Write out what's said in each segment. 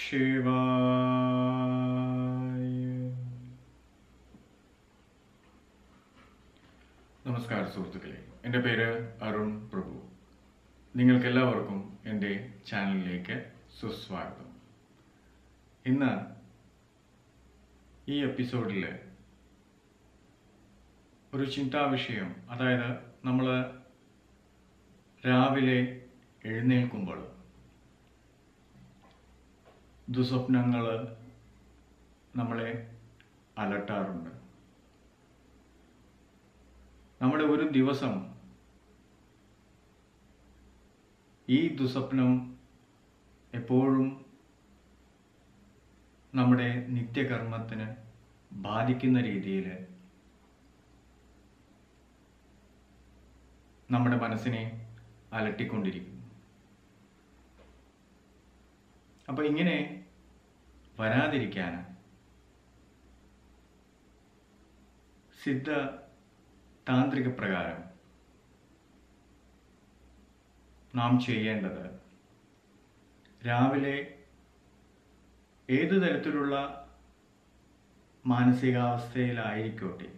ശിവായ നമസ്കാരം സുഹൃത്തുക്കളെ എൻ്റെ പേര് അരുൺ പ്രഭു നിങ്ങൾക്കെല്ലാവർക്കും എൻ്റെ ചാനലിലേക്ക് സുസ്വാഗതം ഇന്ന് ഈ എപ്പിസോഡിൽ ഒരു ചിന്താവിഷയം അതായത് നമ്മൾ രാവിലെ എഴുന്നേൽക്കുമ്പോൾ ദുസ്വപ്നങ്ങൾ നമ്മളെ അലട്ടാറുണ്ട് നമ്മുടെ ഒരു ദിവസം ഈ ദുസ്വപ്നം എപ്പോഴും നമ്മുടെ നിത്യകർമ്മത്തിന് ബാധിക്കുന്ന രീതിയിൽ നമ്മുടെ മനസ്സിനെ അലട്ടിക്കൊണ്ടിരിക്കുന്നു അപ്പൊ ഇങ്ങനെ വരാതിരിക്കാൻ സിദ്ധ താന്ത്രിക പ്രകാരം നാം ചെയ്യേണ്ടത് രാവിലെ ഏതു തരത്തിലുള്ള മാനസികാവസ്ഥയിലായിരിക്കോട്ടെ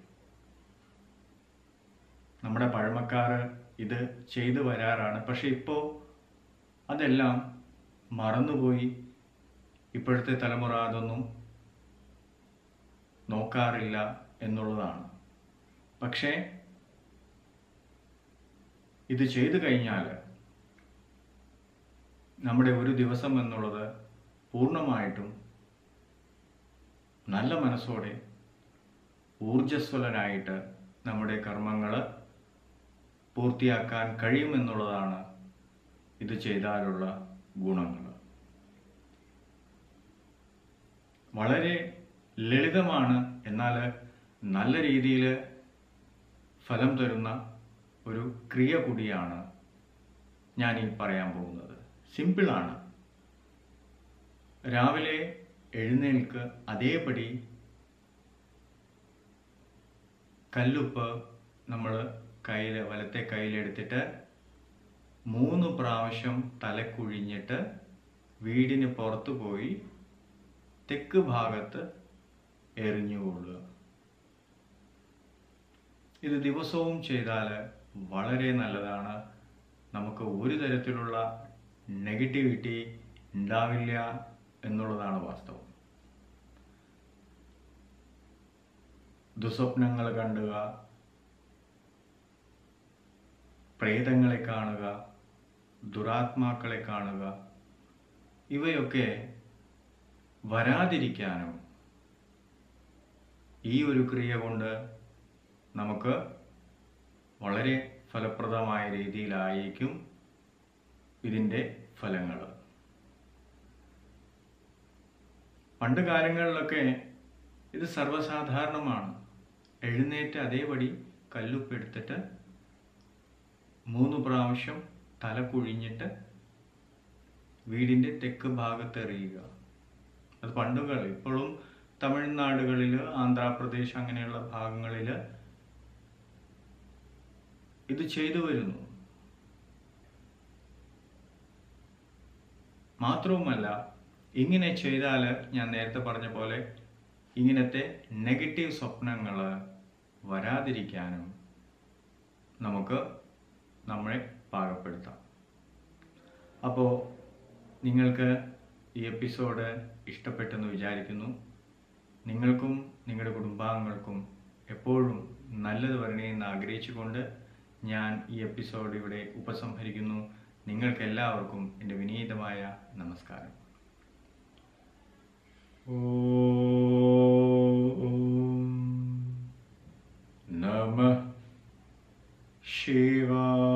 നമ്മുടെ പഴമക്കാർ ഇത് ചെയ്തു വരാറാണ് പക്ഷെ ഇപ്പോൾ അതെല്ലാം മറന്നുപോയി ഇപ്പോഴത്തെ തലമുറ അതൊന്നും നോക്കാറില്ല എന്നുള്ളതാണ് പക്ഷേ ഇത് ചെയ്തു കഴിഞ്ഞാൽ നമ്മുടെ ഒരു ദിവസം എന്നുള്ളത് പൂർണ്ണമായിട്ടും നല്ല മനസ്സോടെ ഊർജസ്വലനായിട്ട് നമ്മുടെ കർമ്മങ്ങൾ പൂർത്തിയാക്കാൻ കഴിയുമെന്നുള്ളതാണ് ഇത് ചെയ്താലുള്ള ഗുണങ്ങൾ വളരെ ലളിതമാണ് എന്നാൽ നല്ല രീതിയിൽ ഫലം തരുന്ന ഒരു ക്രിയ കൂടിയാണ് ഞാൻ ഈ പറയാൻ പോകുന്നത് സിമ്പിളാണ് രാവിലെ എഴുന്നേൽക്ക് അതേപടി കല്ലുപ്പ് നമ്മൾ കയ്യിൽ വലത്തെ കയ്യിലെടുത്തിട്ട് മൂന്ന് പ്രാവശ്യം തലക്കുഴിഞ്ഞിട്ട് വീടിന് പുറത്തു പോയി തെക്ക് ഭാഗത്ത് എറിഞ്ഞുകൊള്ളുക ഇത് ദിവസവും ചെയ്താൽ വളരെ നല്ലതാണ് നമുക്ക് ഒരു തരത്തിലുള്ള നെഗറ്റിവിറ്റി ഉണ്ടാവില്ല എന്നുള്ളതാണ് വാസ്തവം ദുസ്വപ്നങ്ങൾ കണ്ടുക പ്രേതങ്ങളെ കാണുക ദുരാത്മാക്കളെ കാണുക ഇവയൊക്കെ വരാതിരിക്കാനും ഈ ഒരു ക്രിയ കൊണ്ട് നമുക്ക് വളരെ ഫലപ്രദമായ രീതിയിലായിരിക്കും ഇതിൻ്റെ ഫലങ്ങൾ പണ്ട് കാലങ്ങളിലൊക്കെ ഇത് സർവ്വസാധാരണമാണ് എഴുന്നേറ്റ് അതേപടി കല്ലുപ്പെടുത്തിട്ട് മൂന്ന് പ്രാവശ്യം തല കുഴിഞ്ഞിട്ട് വീടിൻ്റെ തെക്ക് ഭാഗത്ത് എറിയുക അത് പണ്ടുകൾ ഇപ്പോഴും തമിഴ്നാടുകളിൽ ആന്ധ്രാപ്രദേശ് അങ്ങനെയുള്ള ഭാഗങ്ങളിൽ ഇത് ചെയ്തു വരുന്നു മാത്രവുമല്ല ഇങ്ങനെ ചെയ്താൽ ഞാൻ നേരത്തെ പറഞ്ഞ പോലെ ഇങ്ങനത്തെ നെഗറ്റീവ് സ്വപ്നങ്ങൾ വരാതിരിക്കാനും നമുക്ക് നമ്മളെ പാകപ്പെടുത്താം അപ്പോൾ നിങ്ങൾക്ക് ഈ എപ്പിസോഡ് ഇഷ്ടപ്പെട്ടെന്ന് വിചാരിക്കുന്നു നിങ്ങൾക്കും നിങ്ങളുടെ കുടുംബാംഗങ്ങൾക്കും എപ്പോഴും നല്ലത് വരണേന്ന് ആഗ്രഹിച്ചുകൊണ്ട് ഞാൻ ഈ എപ്പിസോഡ് ഇവിടെ ഉപസംഹരിക്കുന്നു നിങ്ങൾക്ക് എല്ലാവർക്കും എൻ്റെ വിനീതമായ നമസ്കാരം ഓം നമ ശിവായ